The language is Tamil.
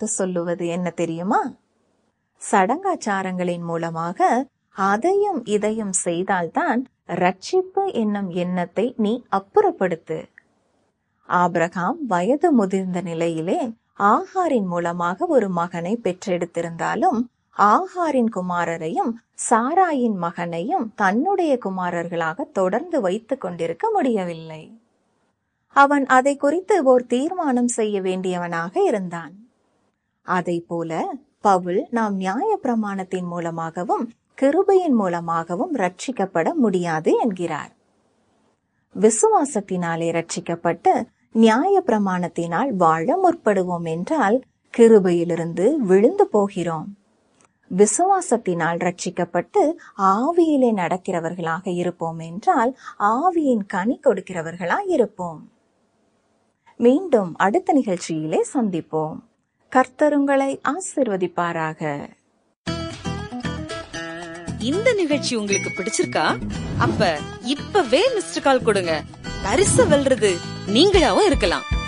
பார்த்து சொல்லுவது என்ன தெரியுமா சடங்காச்சாரங்களின் மூலமாக அதையும் இதையும் செய்தால்தான் ரட்சிப்பு என்னும் எண்ணத்தை நீ அப்புறப்படுத்து ஆபிரகாம் வயது முதிர்ந்த நிலையிலே ஆகாரின் மூலமாக ஒரு மகனை பெற்றெடுத்திருந்தாலும் ஆகாரின் குமாரரையும் சாராயின் மகனையும் தன்னுடைய குமாரர்களாக தொடர்ந்து வைத்துக் கொண்டிருக்க முடியவில்லை அவன் அதை குறித்து ஓர் தீர்மானம் செய்ய வேண்டியவனாக இருந்தான் அதை போல பவுல் நாம் நியாய பிரமாணத்தின் மூலமாகவும் கிருபையின் மூலமாகவும் ரட்சிக்கப்பட முடியாது என்கிறார் விசுவாசத்தினாலே ரட்சிக்கப்பட்டு நியாய பிரமாணத்தினால் வாழ முற்படுவோம் என்றால் கிருபையிலிருந்து விழுந்து போகிறோம் விசுவாசத்தினால் ரட்சிக்கப்பட்டு ஆவியிலே நடக்கிறவர்களாக இருப்போம் என்றால் ஆவியின் கனி கொடுக்கிறவர்களாய் இருப்போம் மீண்டும் அடுத்த நிகழ்ச்சியிலே சந்திப்போம் கர்த்தருங்களை ஆசிர்வதிப்பாராக இந்த நிகழ்ச்சி உங்களுக்கு பிடிச்சிருக்கா அப்ப இப்பவே மிஸ்டர் கால் கொடுங்க பரிசு வெல்றது நீங்களாவும் இருக்கலாம்